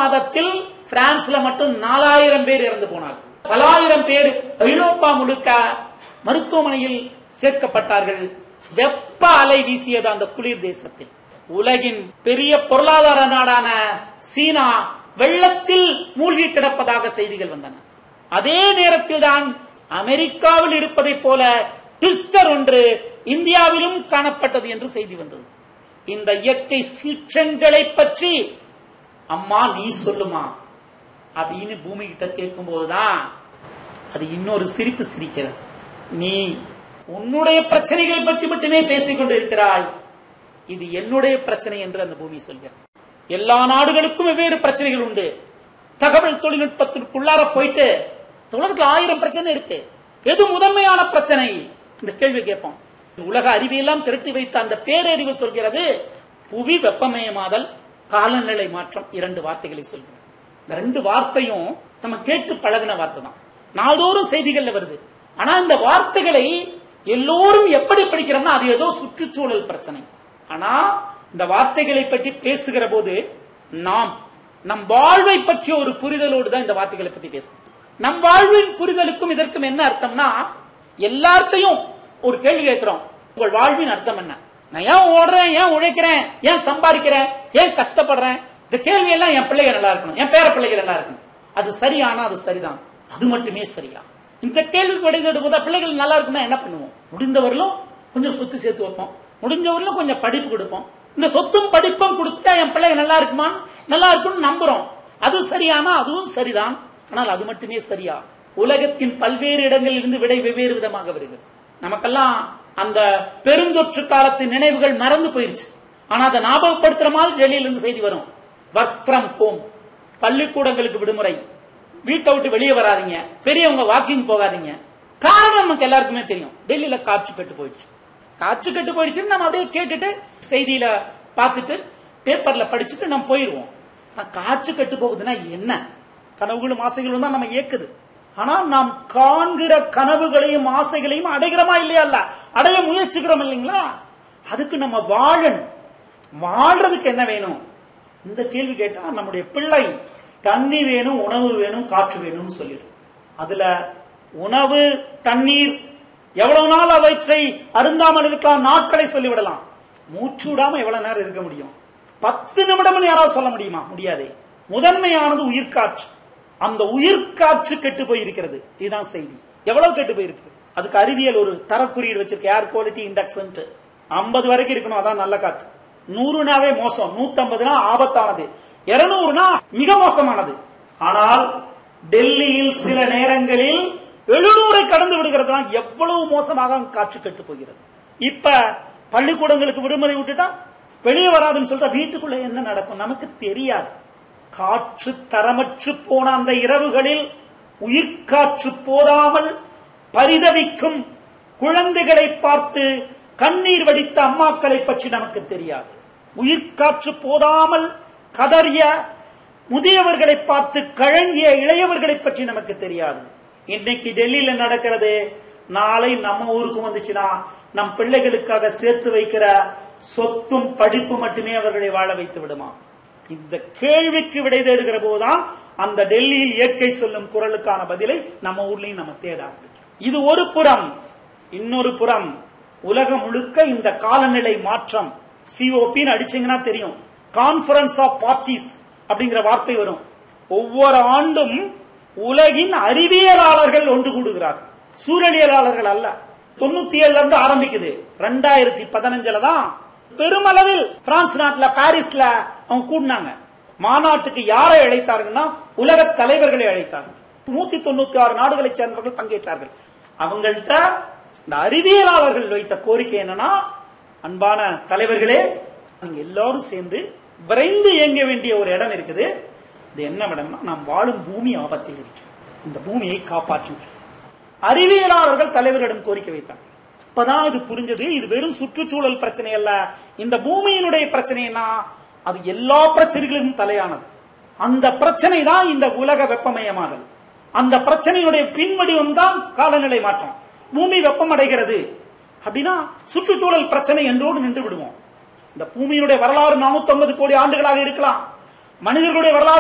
மாதத்தில் பிரான்ஸ்ல மட்டும் நாலாயிரம் பேர் இறந்து போனார்கள் பலாயிரம் பேர் ஐரோப்பா முழுக்க மருத்துவமனையில் சேர்க்கப்பட்டார்கள் வெப்ப அலை வீசியது அந்த குளிர் தேசத்தில் உலகின் பெரிய பொருளாதார நாடான சீனா வெள்ளத்தில் மூழ்கி கிடப்பதாக செய்திகள் வந்தன அதே நேரத்தில் தான் அமெரிக்காவில் இருப்பதைப் போல ட்விஸ்டர் ஒன்று இந்தியாவிலும் காணப்பட்டது என்று செய்தி வந்தது இந்த இயற்கை சீற்றங்களை பற்றி அம்மா நீ சொல்லுமா அப்படின்னு பூமி கிட்ட கேட்கும் போதுதான் அது இன்னொரு சிரிப்பு சிரிக்கிறது நீ உன்னுடைய பிரச்சனைகளை பற்றி மட்டுமே பேசிக் கொண்டிருக்கிறாய் இது என்னுடைய பிரச்சனை என்று அந்த பூமி சொல்கிறது எல்லா நாடுகளுக்கும் வெவ்வேறு பிரச்சனைகள் உண்டு தகவல் தொழில்நுட்பத்திற்குள்ளார போயிட்டு இந்த உலகத்துல ஆயிரம் பிரச்சனை இருக்கு எது முதன்மையான பிரச்சனை இந்த கேள்வி கேட்போம் உலக அறிவியெல்லாம் திரட்டி வைத்த அந்த பேரறிவு சொல்கிறது புவி வெப்பமயமாதல் காலநிலை மாற்றம் இரண்டு வார்த்தைகளை சொல்கிறது இந்த ரெண்டு வார்த்தையும் நம்ம கேட்டு பழகின வார்த்தை தான் நாள்தோறும் செய்திகள்ல வருது ஆனா இந்த வார்த்தைகளை எல்லோரும் எப்படி படிக்கிறோம்னா அது ஏதோ சுற்றுச்சூழல் பிரச்சனை ஆனா இந்த வார்த்தைகளை பற்றி பேசுகிற போது நாம் நம் வாழ்வை பற்றிய ஒரு புரிதலோடு தான் இந்த வார்த்தைகளை பத்தி பேசணும் நம் வாழ்வின் புரிதலுக்கும் இதற்கும் என்ன அர்த்தம்னா எல்லார்ட்டையும் ஒரு கேள்வி கேட்கிறோம் உங்கள் வாழ்வின் அர்த்தம் என்ன நான் ஏன் ஓடுறேன் ஏன் உழைக்கிறேன் ஏன் சம்பாதிக்கிறேன் ஏன் கஷ்டப்படுறேன் இந்த கேள்வி எல்லாம் என் பிள்ளைகள் நல்லா இருக்கணும் என் பேர பிள்ளைகள் நல்லா இருக்கணும் அது சரியானா அது சரிதான் அது மட்டுமே சரியா இந்த கேள்விக்கு விடைதெடுக்கும் போது பிள்ளைகள் நல்லா இருக்குன்னா என்ன பண்ணுவோம் முடிந்தவர்களும் கொஞ்சம் சொத்து சேர்த்து வைப்போம் முடிஞ்சவர்களும் கொஞ்சம் படிப்பு கொடுப்போம் இந்த சொத்தும் படிப்பும் கொடுத்துட்டா என் பிள்ளைங்க நல்லா இருக்குமா நல்லா இருக்கும்னு நம்புறோம் அது சரியானா அதுவும் சரிதான் ஆனால் அது மட்டுமே சரியா உலகத்தின் பல்வேறு இடங்களில் இருந்து விடை வெவ்வேறு விதமாக வருகிறது நமக்கெல்லாம் அந்த பெருந்தொற்று காலத்து நினைவுகள் மறந்து போயிருச்சு ஆனா அதை ஞாபகப்படுத்துற மாதிரி டெல்லியில இருந்து செய்தி வரும் ஒர்க் ஃப்ரம் ஹோம் பள்ளிக்கூடங்களுக்கு விடுமுறை வீட்டை விட்டு வெளியே வராதீங்க பெரியவங்க வாக்கிங் போகாதீங்க காரணம் நமக்கு எல்லாருக்குமே தெரியும் டெல்லியில காற்று கெட்டு போயிடுச்சு காற்று கெட்டு போயிடுச்சுன்னு நம்ம அப்படியே கேட்டுட்டு செய்தியில பார்த்துட்டு பேப்பர்ல படிச்சுட்டு நம்ம போயிருவோம் ஆனா காற்று கெட்டு போகுதுன்னா என்ன கனவுகளும் ஆசைகளும் தான் நம்ம இயக்குது ஆனா நாம் காண்கிற கனவுகளையும் ஆசைகளையும் அடைகிறோமா இல்லையா இல்ல அடைய முயற்சிக்கிறோம் இல்லைங்களா அதுக்கு நம்ம வாழணும் வாழ்றதுக்கு என்ன வேணும் இந்த கேள்வி கேட்டா நம்முடைய பிள்ளை தண்ணி வேணும் உணவு வேணும் காற்று வேணும்னு சொல்லிடும் அதுல உணவு தண்ணீர் எவ்வளவு நாள் அவற்றை அருந்தாமல் இருக்கலாம் நாட்களை சொல்லிவிடலாம் மூச்சு விடாம எவ்வளவு நேரம் இருக்க முடியும் பத்து நிமிடம் யாராவது சொல்ல முடியுமா முடியாதே முதன்மையானது உயிர்காற்று அந்த உயிர்காற்று கெட்டு போயிருக்கிறது இதுதான் செய்தி எவ்வளவு கெட்டு போயிருக்கு அதுக்கு அறிவியல் ஒரு தரக்குறியீடு வச்சிருக்கு ஏர் குவாலிட்டி இண்டெக்ஸ் ஐம்பது வரைக்கும் இருக்கணும் அதான் நல்ல காற்று நூறுனாவே மோசம் நூத்தம்பதுனா ஆபத்தானது இருநூறுனா மிக மோசமானது ஆனால் டெல்லியில் சில நேரங்களில் எழுநூறை கடந்து விடுகிறதுனா எவ்வளவு மோசமாக காற்று கெட்டு போகிறது இப்ப பள்ளிக்கூடங்களுக்கு விடுமுறை விட்டுட்டா வெளியே வராதுன்னு சொல்லிட்டா வீட்டுக்குள்ள என்ன நடக்கும் நமக்கு தெரியாது காற்று தரமற்று போன அந்த இரவுகளில் உயிர்காற்று போதாமல் பரிதவிக்கும் குழந்தைகளை பார்த்து கண்ணீர் வடித்த அம்மாக்களை பற்றி நமக்கு தெரியாது உயிர்காற்று போதாமல் கதறிய முதியவர்களை பார்த்து கழங்கிய இளையவர்களை பற்றி நமக்கு தெரியாது இன்னைக்கு டெல்லியில நடக்கிறது நாளை நம்ம ஊருக்கு வந்துச்சுன்னா நம் பிள்ளைகளுக்காக சேர்த்து வைக்கிற சொத்தும் படிப்பு மட்டுமே அவர்களை வாழ வைத்து விடுமா இந்த கேள்விக்கு விடை தேடுகிற போதுதான் அந்த டெல்லியில் இயற்கை சொல்லும் குரலுக்கான பதிலை நம்ம ஊர்லயும் நம்ம தேட ஆரம்பிக்கும் இது ஒரு புறம் இன்னொரு புறம் உலகம் முழுக்க இந்த காலநிலை மாற்றம் சிஓபின்னு அடிச்சீங்கன்னா தெரியும் கான்பரன்ஸ் ஆஃப் பார்ட்டிஸ் அப்படிங்கிற வார்த்தை வரும் ஒவ்வொரு ஆண்டும் உலகின் அறிவியலாளர்கள் ஒன்று கூடுகிறார்கள் சூழலியலாளர்கள் அல்ல தொண்ணூத்தி ஏழுல இருந்து ஆரம்பிக்குது ரெண்டாயிரத்தி பதினஞ்சுல தான் பெருமளவில் பிரான்ஸ் நாட்டுல பாரிஸ்ல அவங்க கூடினாங்க மாநாட்டுக்கு யாரை அழைத்தார்கள்னா உலக தலைவர்களை அழைத்தார்கள் நூத்தி தொண்ணூத்தி ஆறு நாடுகளைச் சேர்ந்தவர்கள் பங்கேற்றார்கள் அவங்கள்ட்ட இந்த அறிவியலாளர்கள் வைத்த கோரிக்கை என்னன்னா அன்பான தலைவர்களே நீங்க எல்லாரும் சேர்ந்து விரைந்து இயங்க வேண்டிய ஒரு இடம் இருக்குது இது என்ன இடம்னா நாம் வாழும் பூமி ஆபத்தில் இருக்கு இந்த பூமியை காப்பாற்றுங்கள் அறிவியலாளர்கள் தலைவரிடம் கோரிக்கை வைத்தாங்க இப்பதான் இது புரிஞ்சது இது வெறும் சுற்றுச்சூழல் பிரச்சனை அல்ல இந்த பூமியினுடைய பிரச்சனைனா அது எல்லா பிரச்சனைகளிலும் தலையானது அந்த பிரச்சனை தான் இந்த உலக வெப்பமயமாதல் அந்த பிரச்சனையுடைய பின்வடிவம் தான் காலநிலை மாற்றம் பூமி வெப்பம் அடைகிறது அப்படின்னா சுற்றுச்சூழல் பிரச்சனை என்றோடு நின்று விடுவோம் இந்த பூமியினுடைய வரலாறு நானூத்தி கோடி ஆண்டுகளாக இருக்கலாம் மனிதர்களுடைய வரலாறு